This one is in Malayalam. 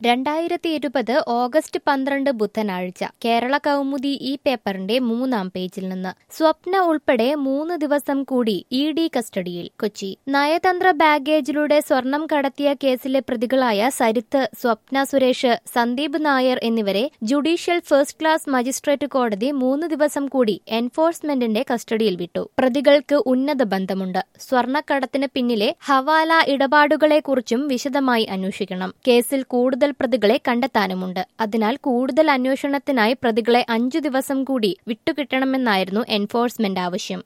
രണ്ടായിരത്തി ഇരുപത് ഓഗസ്റ്റ് പന്ത്രണ്ട് ബുധനാഴ്ച കേരള കൗമുദി ഈ പേപ്പറിന്റെ മൂന്നാം പേജിൽ നിന്ന് സ്വപ്ന ഉൾപ്പെടെ മൂന്ന് ദിവസം കൂടി ഇ ഡി കസ്റ്റഡിയിൽ കൊച്ചി നയതന്ത്ര ബാഗേജിലൂടെ സ്വർണം കടത്തിയ കേസിലെ പ്രതികളായ സരിത്ത് സ്വപ്ന സുരേഷ് സന്ദീപ് നായർ എന്നിവരെ ജുഡീഷ്യൽ ഫസ്റ്റ് ക്ലാസ് മജിസ്ട്രേറ്റ് കോടതി മൂന്ന് ദിവസം കൂടി എൻഫോഴ്സ്മെന്റിന്റെ കസ്റ്റഡിയിൽ വിട്ടു പ്രതികൾക്ക് ഉന്നത ബന്ധമുണ്ട് സ്വർണ്ണക്കടത്തിന് പിന്നിലെ ഹവാല ഇടപാടുകളെക്കുറിച്ചും വിശദമായി അന്വേഷിക്കണം കേസിൽ കൂടുതൽ പ്രതികളെ കണ്ടെത്താനുമുണ്ട് അതിനാൽ കൂടുതൽ അന്വേഷണത്തിനായി പ്രതികളെ അഞ്ചു ദിവസം കൂടി വിട്ടുകിട്ടണമെന്നായിരുന്നു എൻഫോഴ്സ്മെന്റ് ആവശ്യം